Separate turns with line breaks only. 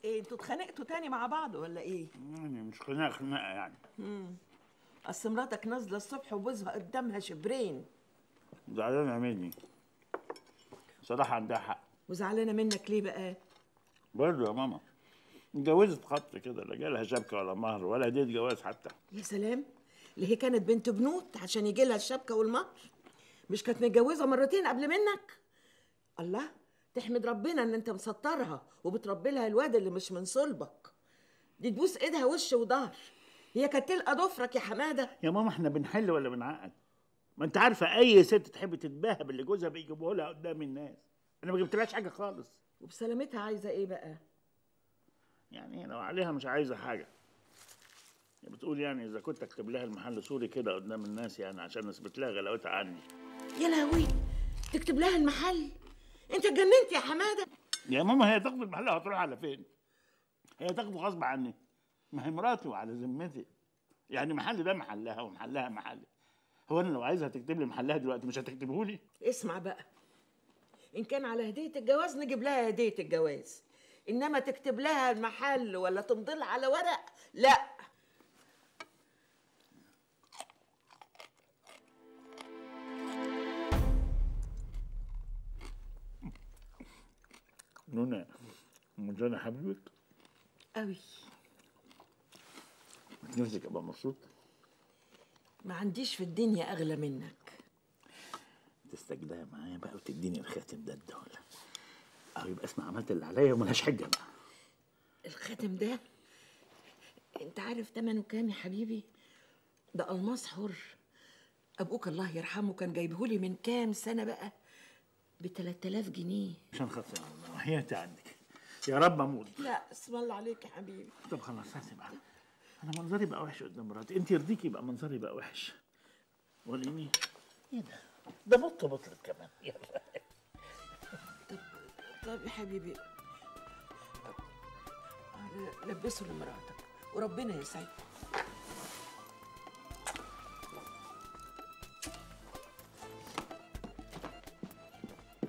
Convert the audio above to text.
ايه انتوا اتخانقتوا تاني مع بعض ولا ايه
يعني مش خناقه خناقه يعني
اصل مراتك نازله الصبح وجوزها قدامها شبرين
زعلانه مني صراحه عندها حق
وزعلانه منك ليه بقى
برضه يا ماما اتجوزت خط كده لا جالها شبكه ولا مهر ولا هديه جواز حتى
يا سلام اللي هي كانت بنت بنوت عشان يجي لها الشبكه والمهر مش كانت متجوزه مرتين قبل منك الله تحمد ربنا ان انت مسطرها وبتربي لها الواد اللي مش من صلبك دي تبوس ايدها وش وظهر هي كانت تلقى ضفرك يا حماده
يا ماما احنا بنحل ولا بنعقد ما انت عارفه اي ست تحب تتباهى باللي جوزها بيجيبوه لها قدام الناس انا ما جبتلهاش حاجه خالص
وبسلامتها عايزه ايه بقى
يعني لو عليها مش عايزه حاجه هي بتقول يعني اذا كنت اكتب لها المحل سوري كده قدام الناس يعني عشان اثبت لها غلاوتها عني
يا لهوي تكتب لها المحل انت اتجننت يا حماده
يا ماما هي تاخد المحل هتروح على فين هي تاخده غصب عني ما هي مراتي وعلى ذمتي يعني محل ده محلها ومحلها محلي هو انا لو عايزها تكتب لي محلها دلوقتي مش هتكتبه لي
اسمع بقى ان كان على هديه الجواز نجيب لها هديه الجواز انما تكتب لها المحل ولا تمضي لها على ورق لا
نونا مش انا حبيبك
قوي
نفسك ابقى مبسوط
ما عنديش في الدنيا اغلى منك
تستجدها معايا بقى وتديني الخاتم ده الدولة او يبقى اسمع عملت اللي عليا وملهاش حجه بقى
الخاتم ده انت عارف تمنه كام يا حبيبي ده الماس حر ابوك الله يرحمه كان جايبهولي من كام سنه بقى ب 3000 جنيه
عشان خاطر الله وحياتي عندك يا رب اموت
لا اسم الله عليك يا حبيبي
طب خلاص هاتي بقى انا منظري بقى وحش قدام مراتي انت يرضيكي يبقى منظري بقى وحش وريني ايه ده ده بط بطلت كمان يلا
طب طب يا حبيبي لبسه لمراتك وربنا يسعدك